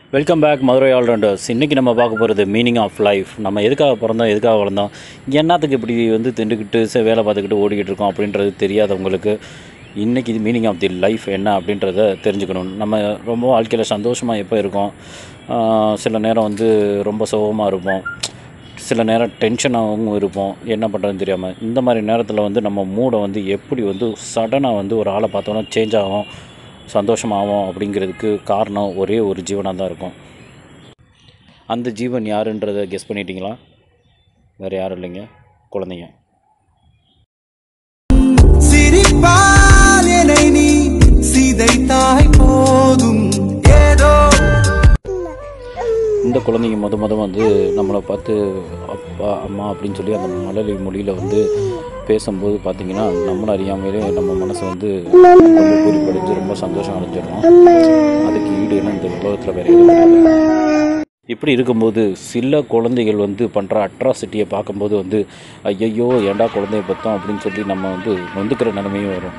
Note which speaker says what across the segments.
Speaker 1: Welcome back Madurai all-rounders இன்றைக்கி நம்ம பார்க்க போகிறது மீனிங் ஆஃப் லைஃப் நம்ம எதுக்காக பிறந்தோம் எதுக்காக வளர்ந்தோம் என்னத்துக்கு இப்படி வந்து திண்டுக்கிட்டு சே- வேலை பார்த்துக்கிட்டு ஓடிக்கிட்டு இருக்கோம் அப்படின்றது தெரியாதவங்களுக்கு இன்றைக்கி இது மீனிங் ஆஃப் தி லைஃப் என்ன அப்படின்றத தெரிஞ்சுக்கணும் நம்ம ரொம்ப வாழ்க்கையில் சந்தோஷமாக எப்போ இருக்கோம் ஆஹ் சில நேரம் வந்து ரொம்ப சோகமாக இருப்போம் சில நேரம் டென்ஷனாகவும் இருப்போம் என்ன பண்ணுறதுன்னு தெரியாமல் இந்த மாதிரி நேரத்தில் வந்து நம்ம மூடை வந்து எப்படி வந்து சடனாக வந்து ஒரு ஆளை பார்த்தோன்னா சேஞ்ச் ஆகும் சந்தோஷமாகும் அப்படிங்கிறதுக்கு காரணம் ஒரே ஒரு ஜீவனாக தான் இருக்கும் அந்த ஜீவன் யாருன்றதை கெஸ் பண்ணிட்டீங்களா வேறு யாரும் இல்லைங்க குழந்தைங்க
Speaker 2: சிரிப்பால் என்னை நீ சிதைத்தாய் போதும் ஏதோ
Speaker 1: இந்த குழந்தைங்க முத முத வந்து நம்மளை பார்த்து அப்பா அம்மா அப்படின்னு சொல்லி அந்த மழலை மொழியில் வந்து பேசும்போது பார்த்தீங்கன்னா நம்மளை அறியாமலே நம்ம மனசு வந்து ரொம்ப குறிப்படைஞ்சு ரொம்ப சந்தோஷம் அடைஞ்சிடும் அதுக்கு ஈடு என்ன இந்த உலகத்தில் வேறு எதுவும் கிடையாது. இப்படி இருக்கும்போது சில குழந்தைகள் வந்து பண்ணுற அட்ராசிட்டியை பார்க்கும்போது வந்து ஐயையோ ஏன்டா குழந்தைய பற்றோம் அப்படின்னு சொல்லி நம்ம வந்து நொந்துக்கிற நிலைமையும் வரும்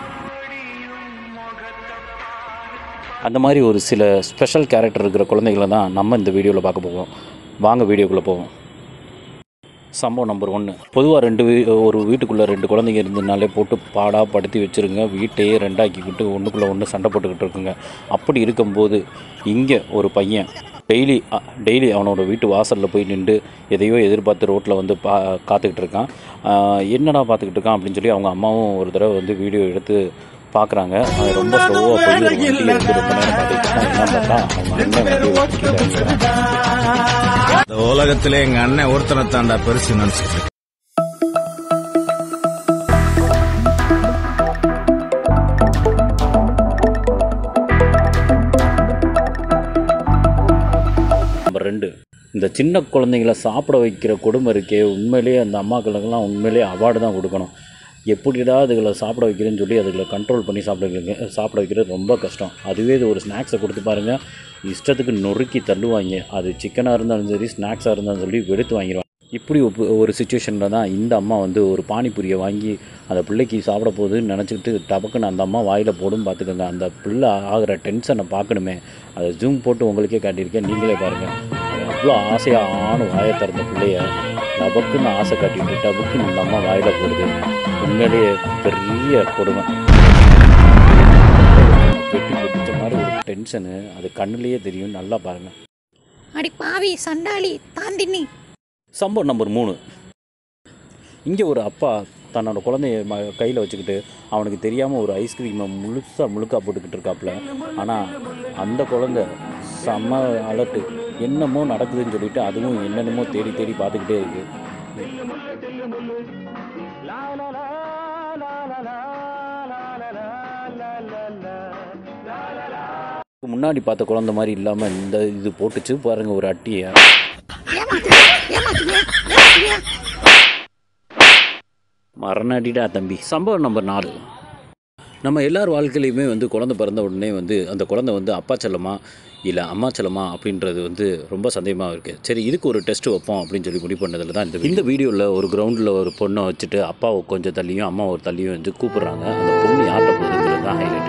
Speaker 1: அந்த மாதிரி ஒரு சில ஸ்பெஷல் கேரக்டர் இருக்கிற குழந்தைகளை தான் நம்ம இந்த வீடியோவில் பார்க்க போவோம் வாங்க வீடியோக்குள்ளே போவோம் சம்பவம் நம்பர் ஒன்று பொதுவாக ரெண்டு வீ ஒரு வீட்டுக்குள்ளே ரெண்டு குழந்தைங்க இருந்ததுனாலே போட்டு பாடாக படுத்தி வச்சுருங்க வீட்டையே ரெண்டாக்கிக்கிட்டு ஒன்றுக்குள்ளே ஒன்று சண்டை போட்டுக்கிட்டு இருக்குங்க அப்படி இருக்கும்போது இங்கே ஒரு பையன் டெய்லி டெய்லி அவனோட வீட்டு வாசலில் போய் நின்று எதையோ எதிர்பார்த்து ரோட்டில் வந்து பா காத்துக்கிட்டு இருக்கான் ஆஹ் என்னடா பார்த்துக்கிட்டு இருக்கான் அப்படின்னு சொல்லி அவங்க அம்மாவும் ஒரு தடவை வந்து வீடியோ எடுத்து பார்க்குறாங்க அது ரொம்ப ஸ்லோவாக போய் ஒரு வண்டியை வந்து ரொம்ப நேரம் பார்த்துக்கிட்டு இருக்கான் என்ன பார்த்தா அவங்க அண்ணன் வந்து கீழே அடிச்சிட்டான்.
Speaker 3: இந்த உலகத்திலே எங்க அண்ணன் ஒருத்தனை தாண்டா பெருசு நினைச்சிட்டு இருக்கேன்.
Speaker 1: நம்பர் ரெண்டு இந்த சின்ன குழந்தைங்கள சாப்பிட வைக்கிற கொடுமை இருக்கே உண்மையிலேயே அந்த அம்மாக்களுக்கெல்லாம் உண்மையிலேயே அவார்டு தான் கொடுக்கணும் எப்படிடா அதுகளை சாப்பிட வைக்கிறேன்னு சொல்லி அதுகளை கண்ட்ரோல் பண்ணி சாப்பிட வைக்க சாப்பிட வைக்கிறது ரொம்ப கஷ்டம் அதுவே இது ஒரு ஸ்நாக்ஸை கொடுத்து பாருங்கள் இஷ்டத்துக்கு நொறுக்கி தள்ளுவாங்க அது சிக்கனாக இருந்தாலும் சரி ஸ்நாக்ஸாக இருந்தாலும் சொல்லி வெடுத்து வாங்கிடுவாங்க இப்படி ஒப்பு- ஒரு சுச்சுவேஷனில் தான் இந்த அம்மா வந்து ஒரு பானிபூரியை வாங்கி அந்த பிள்ளைக்கு சாப்பிட போகுதுன்னு நினச்சிக்கிட்டு டபக்குன்னு அந்த அம்மா வாயில் போடும் பார்த்துக்கோங்க அந்த பிள்ளை ஆகிற டென்ஷனை பார்க்கணுமே அதை ஜூம் போட்டு உங்களுக்கே காட்டியிருக்கேன் நீங்களே பாருங்கள் அவ்வளோ ஆசையாக ஆணும் வாயை திறந்த பிள்ளைய டபக்குன்னு ஆசை காட்டிட்டு டபக்குன்னு இந்த அம்மா வாயில் போடுது உண்மையிலேயே பெரிய கொடுமை வெட்டி பிடிச்ச மாதிரி ஒரு டென்ஷனு அது கண்ணுலேயே தெரியும் நல்லா பாருங்கள்
Speaker 4: அடி பாவி சண்டாளி தாண்டினி
Speaker 1: சம்பவம் நம்பர் மூணு இங்கே ஒரு அப்பா தன்னோட குழந்தைய ம கையில் வச்சுக்கிட்டு அவனுக்கு தெரியாமல் ஒரு ஐஸ்கிரீமை முழுசாக முழுக்கா போட்டுக்கிட்டு இருக்காப்புல ஆனால் அந்த குழந்தை செம்ம அலர்ட்டு என்னமோ நடக்குதுன்னு சொல்லிட்டு அதுவும் என்னென்னமோ தேடி தேடி பார்த்துக்கிட்டே இருக்கு முன்னாடி பார்த்த குழந்தை மாதிரி இல்லாமல் இந்த இது போட்டுச்சு பாருங்க ஒரு அட்டியை
Speaker 4: ஏமாத்துங்க ஏமாத்துங்க ஏமாத்துங்க
Speaker 1: மரணடிடா தம்பி சம்பவம் நம்பர் நாலு நம்ம எல்லார் வாழ்க்கையிலையுமே வந்து குழந்தை பிறந்த உடனே வந்து அந்த குழந்தை வந்து அப்பா செல்லமா இல்லை அம்மா செல்லமா அப்படின்றது வந்து ரொம்ப சந்தேகமாக இருக்குது சரி இதுக்கு ஒரு டெஸ்ட் வைப்போம் அப்படின்னு சொல்லி முடிவு பண்ணதில் தான் இந்த இந்த வீடியோவில் ஒரு கிரவுண்டில் ஒரு பொண்ணை வச்சுட்டு அப்பாவை கொஞ்சம் தள்ளியும் அம்மா ஒரு தள்ளியும் வந்து கூப்பிடுறாங்க அந்த பொண்ணு யார்கிட்ட போகுதுங்கிறது தான் ஹைலைட்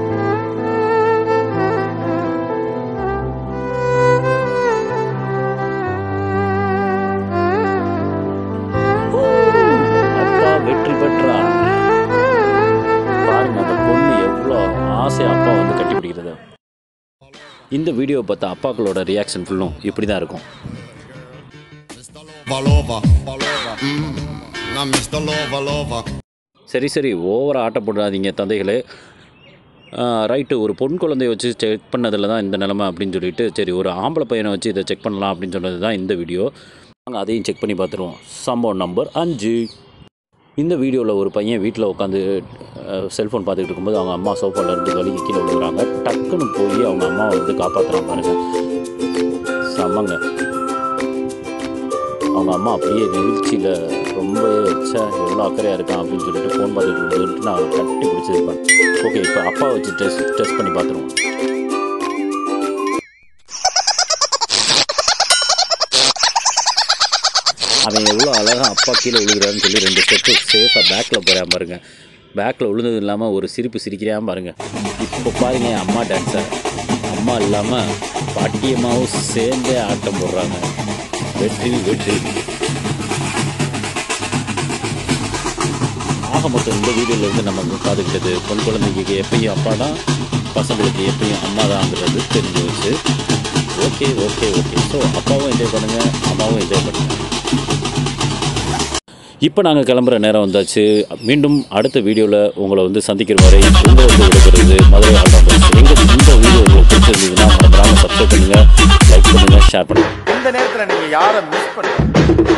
Speaker 1: அப்பா வெற்றி பெற்றார் பாருங்க அந்த பொண்ணு எவ்வளோ ஆசை அப்பா வந்து கட்டி பிடிக்கிறது இந்த வீடியோ பார்த்த அப்பாக்களோட ரியாக்ஷன் ஃபுல்லும் இப்படி தான் இருக்கும்
Speaker 5: Lover, lover, mm, I'm Mr. Lover, lover.
Speaker 1: சரி சரி ஓவராக ஆட்ட போடாதீங்க தந்தைகளே ரைட்டு ஒரு பொன் குழந்தைய வச்சு செக் பண்ணதில் தான் இந்த நிலமை அப்படின்னு சொல்லிட்டு சரி ஒரு ஆம்பளை பையனை வச்சு இதை செக் பண்ணலாம் அப்படின்னு சொன்னது தான் இந்த வீடியோ நாங்கள் அதையும் செக் பண்ணி பார்த்துருவோம் சம்பவம் நம்பர் அஞ்சு இந்த வீடியோவில் ஒரு பையன் வீட்டில் உட்காந்து செல்ஃபோன் பார்த்துக்கிட்டு இருக்கும்போது அவங்க அம்மா சோஃபாவில் இருந்து வலிக்கு கீழே விழுகிறாங்க டக்குன்னு போய் அவங்க அம்மாவை வந்து காப்பாற்றுறான் பாருங்க செம்மங்க அவங்க அம்மா அப்படியே நெகிழ்ச்சியில் ரொம்ப ச்சே எவ்வளோ அக்கறையாக இருக்கான் அப்படின்னு சொல்லிட்டு ஃபோன் பார்த்துட்டு இருக்கும்போது நான் அவரை கட்டி பிடிச்சிருப்பேன் ஓகே இப்போ அப்பா வச்சு டெஸ்ட் டெஸ்ட் பண்ணி பார்த்துருவோம் அவன் எவ்வளோ அழகாக அப்பா கீழே விழுகிறான்னு சொல்லி ரெண்டு ஸ்டெப்பு சேஃபாக பேக்கில் போகிறான் பாருங்க பேக்கில் விழுந்தது இல்லாமல் ஒரு சிரிப்பு சிரிக்கிறான் பாருங்க இப்போ பாருங்க என் அம்மா டான்ஸை அம்மா இல்லாமல் பாட்டியம்மாவும் சேர்ந்தே ஆட்டம் போடுறாங்க வெற்றி வெற்றி ஆக மொத்தம் இந்த வீடியோவில் இருந்து நம்ம பார்த்துக்கிட்டது பொன் குழந்தைக்கு எப்பயும் அப்பா தான் பசங்களுக்கு எப்பயும் அம்மா தான்ங்கிறது தெரிஞ்சு வச்சு ஓகே ஓகே ஓகே ஸோ அப்பாவும் என்ஜாய் பண்ணுங்கள் அம்மாவும் என்ஜாய் பண்ணுங்கள் இப்போ நாங்கள் கிளம்புற நேரம் வந்தாச்சு மீண்டும் அடுத்த வீடியோவில் உங்களை வந்து சந்திக்கிற வரை உங்களை வந்து விடுக்கிறது மதுரை ஆல்ரவுண்டர்ஸ் எங்கள் இந்த வீடியோ உங்களுக்கு பிடிச்சிருந்ததுன்னா மறந்துடாமல் சப்ஸ்கிரைப் பண்ணுங்கள் லைக் பண்ணுங்கள் ஷேர் பண்ணுங்கள்
Speaker 6: இந்த நேரத்துல நீங்க யாரை மிஸ் பண்ண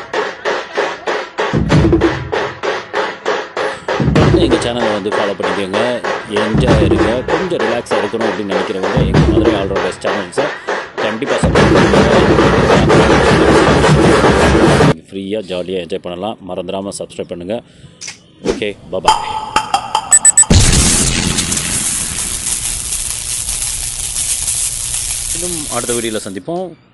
Speaker 1: எங்கள் சேனலை வந்து ஃபாலோ பண்ணிக்கோங்க என்ஜாய் இருங்க கொஞ்சம் ரிலாக்ஸாக இருக்கணும் அப்படின்னு நினைக்கிறவங்க எங்கள் மதுரை ஆல்ரவுண்டர்ஸ் சேனல்ஸை கண்டிப்பாக சப்போர்ட் பண்ணுங்கள் ஃப்ரீயாக ஜாலியாக என்ஜாய் பண்ணலாம் மறந்துடாமல் சப்ஸ்கிரைப் பண்ணுங்கள் ஓகே பபாய் இன்னும் அடுத்த வீடியோவில் சந்திப்போம்